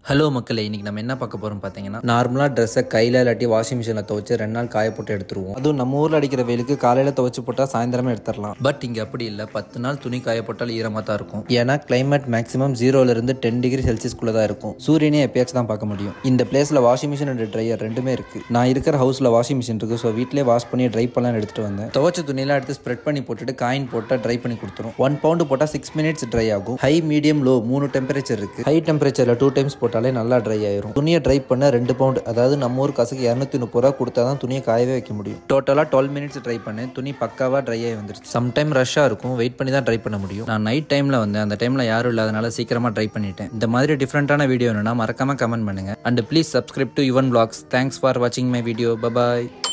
hello மக்களே இன்னைக்கு நம்ம என்ன பார்க்க போறோம் பார்த்தீங்கன்னா நார்மலாக ட்ரெஸ்ஸை கையில் இல்லாட்டி வாஷிங் மிஷினில் துவச்சு ரெண்டு நாள் காய போட்டு எடுத்துருவோம் அதுவும் நம்ம ஊரில் அடிக்கிற வெயிலுக்கு காலையில் துவச்சு போட்டால் சாயந்தரமே எடுத்துடலாம் பட் இங்கே அப்படி இல்லை பத்து நாள் துணி காய போட்டால் ஈரமாக தான் இருக்கும் ஏன்னா கிளைமேட் மேக்ஸிமம் ஜீரோலேருந்து டென் டிகிரி செல்சியஸ்குள்ளே தான் இருக்கும் சூரியனே எப்பயாச்சும் தான் பார்க்க முடியும் இந்த பிளேஸில் வாஷிங் மிஷின் அண்ட் ட்ரையர் ரெண்டுமே இருக்குது நான் இருக்கிற ஹவுஸில் வாஷிங் மிஷின் இருக்குது ஸோ வீட்டிலே வாஷ் பண்ணி ட்ரை பண்ணலாம் எடுத்துகிட்டு வந்தேன் துவச்ச துணியெல்லாம் எடுத்து ஸ்ப்ரெட் பண்ணி போட்டுட்டு காயின் போட்டால் ட்ரை பண்ணி கொடுத்துரும் ஒன் பவுண்டு போட்டால் சிக்ஸ் மினிட்ஸ் ட்ரை ஆகும் ஹை மீடியம் லோ மூணு டெம்பரேச்சர் இருக்குது ஹை டெம்பரேச்சரில் டூ டைம்ஸ் போட்டாலே நல்லா ட்ரை ஆயிரும் துணியை ட்ரை பண்ண ரெண்டு பவுண்ட் அதாவது நம்ம ஊர் காசுக்கு இரநூத்தி முப்பது ரூபா கொடுத்தா தான் துணியை காயவே வைக்க முடியும் டோட்டலாக டுவெல் மினிட்ஸ் ட்ரை பண்ணேன் துணி பக்காவாக ட்ரை ஆகி வந்துருச்சு சம்டைம் ரஷ்ஷாக இருக்கும் வெயிட் பண்ணி தான் ட்ரை பண்ண முடியும் நான் நைட் டைமில் வந்தேன் அந்த டைமில் யாரும் இல்லாதனால சீக்கிரமாக ட்ரை பண்ணிட்டேன் இந்த மாதிரி டிஃப்ரெண்ட்டான வீடியோ வேணும்னா மறக்காம கமெண்ட் பண்ணுங்க and please subscribe to Yuvan blogs thanks for வாட்சிங் மை வீடியோ பபாய்